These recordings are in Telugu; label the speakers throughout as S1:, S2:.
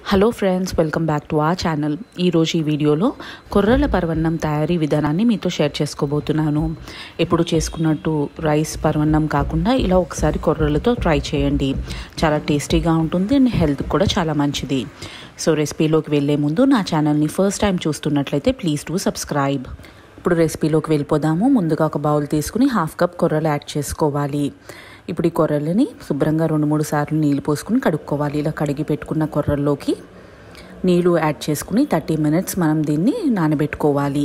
S1: hello friends welcome back to ఆ ఛానల్ ఈరోజు ఈ వీడియోలో కొర్రల పరవన్నం తయారీ విధానాన్ని మీతో షేర్ చేసుకోబోతున్నాను ఎప్పుడు చేసుకున్నట్టు రైస్ పరవన్నం కాకుండా ఇలా ఒకసారి కొర్రలతో ట్రై చేయండి చాలా టేస్టీగా ఉంటుంది అండ్ హెల్త్ కూడా చాలా మంచిది సో రెసిపీలోకి వెళ్ళే ముందు నా ఛానల్ని ఫస్ట్ టైం చూస్తున్నట్లయితే ప్లీజ్ టు సబ్స్క్రైబ్ ఇప్పుడు రెసిపీలోకి వెళ్ళిపోదాము ముందుగా ఒక బౌల్ తీసుకుని హాఫ్ కప్ కొర్రలు యాడ్ చేసుకోవాలి ఇప్పుడు ఈ కొర్రలని శుభ్రంగా రెండు మూడు సార్లు నీళ్ళు పోసుకుని కడుక్కోవాలి ఇలా కడిగి పెట్టుకున్న కొర్రల్లోకి నీళ్ళు యాడ్ చేసుకుని థర్టీ మినిట్స్ మనం దీన్ని నానబెట్టుకోవాలి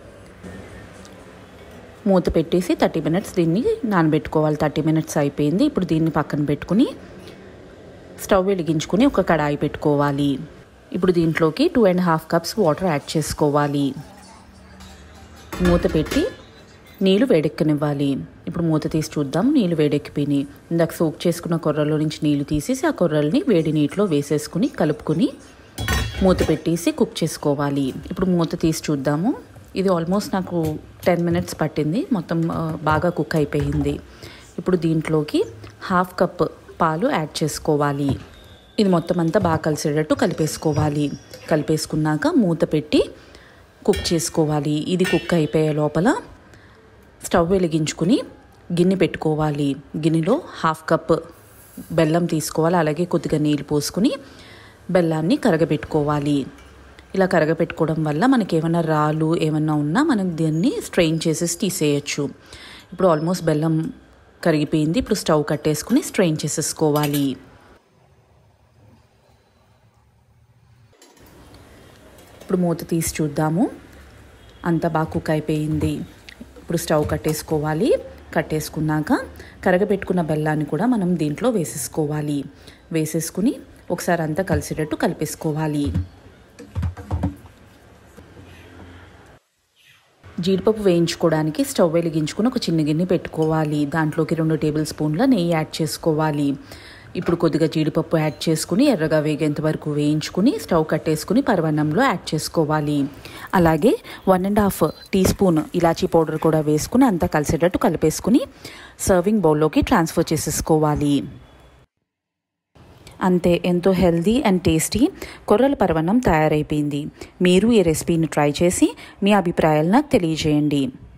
S1: మూత పెట్టేసి థర్టీ మినిట్స్ దీన్ని నానబెట్టుకోవాలి థర్టీ మినిట్స్ అయిపోయింది ఇప్పుడు దీన్ని పక్కన పెట్టుకుని స్టవ్ వెలిగించుకుని ఒక కడాయి పెట్టుకోవాలి ఇప్పుడు దీంట్లోకి two and half cups water add చేసుకోవాలి మూత పెట్టి నీళ్ళు వేడెక్కనివ్వాలి ఇప్పుడు మూత తీసి చూద్దాం నీళ్ళు వేడెక్కిపోయినాయి ఇందాక సోక్ చేసుకున్న కొర్రలో నుంచి నీళ్ళు తీసేసి ఆ కొర్రల్ని వేడి నీటిలో వేసేసుకుని కలుపుకుని మూత పెట్టేసి కుక్ చేసుకోవాలి ఇప్పుడు మూత తీసి చూద్దాము ఇది ఆల్మోస్ట్ నాకు టెన్ మినిట్స్ పట్టింది మొత్తం బాగా కుక్ అయిపోయింది ఇప్పుడు దీంట్లోకి హాఫ్ కప్ పాలు యాడ్ చేసుకోవాలి ఇది మొత్తం అంతా బాగా కలిసేటట్టు కలిపేసుకోవాలి కలిపేసుకున్నాక మూత పెట్టి కుక్ చేసుకోవాలి ఇది కుక్ అయిపోయే లోపల స్టవ్ వెలిగించుకుని గిన్నె పెట్టుకోవాలి గిన్నెలో హాఫ్ కప్ బెల్లం తీసుకోవాలి అలాగే కొద్దిగా నీళ్ళు పోసుకుని బెల్లాన్ని కరగబెట్టుకోవాలి ఇలా కరగబెట్టుకోవడం వల్ల మనకి ఏమైనా రాళ్ళు ఏమన్నా ఉన్నా మనం దీన్ని స్ట్రెయిన్ చేసేసి తీసేయచ్చు ఇప్పుడు ఆల్మోస్ట్ బెల్లం కరిగిపోయింది ఇప్పుడు స్టవ్ కట్టేసుకుని స్ట్రెయిన్ చేసేసుకోవాలి ఇప్పుడు మూత తీసి చూద్దాము అంతా బాగా కుక్ అయిపోయింది ఇప్పుడు స్టవ్ కట్టేసుకోవాలి కట్టేసుకున్నాక కరగబెట్టుకున్న బెల్లాన్ని కూడా మనం దీంట్లో వేసేసుకోవాలి వేసేసుకుని ఒకసారి అంతా కలిసేటట్టు కలిపేసుకోవాలి జీడిపప్పు వేయించుకోవడానికి స్టవ్ వెలిగించుకుని ఒక చిన్న గిన్నె పెట్టుకోవాలి దాంట్లోకి రెండు టేబుల్ స్పూన్ల నెయ్యి యాడ్ చేసుకోవాలి ఇప్పుడు కొద్దిగా జీడిపప్పు యాడ్ చేసుకుని ఎర్రగా వేగేంత వరకు వేయించుకుని స్టవ్ కట్టేసుకుని పరవన్నంలో యాడ్ చేసుకోవాలి అలాగే one and half teaspoon ఇలాచీ పౌడర్ కూడా వేసుకుని అంతా కలిసేటట్టు కలిపేసుకుని సర్వింగ్ బౌల్లోకి ట్రాన్స్ఫర్ చేసేసుకోవాలి అంతే ఎంతో హెల్దీ అండ్ టేస్టీ కొర్రల పరవన్నం తయారైపోయింది మీరు ఈ రెసిపీని ట్రై చేసి మీ అభిప్రాయాలు నాకు తెలియజేయండి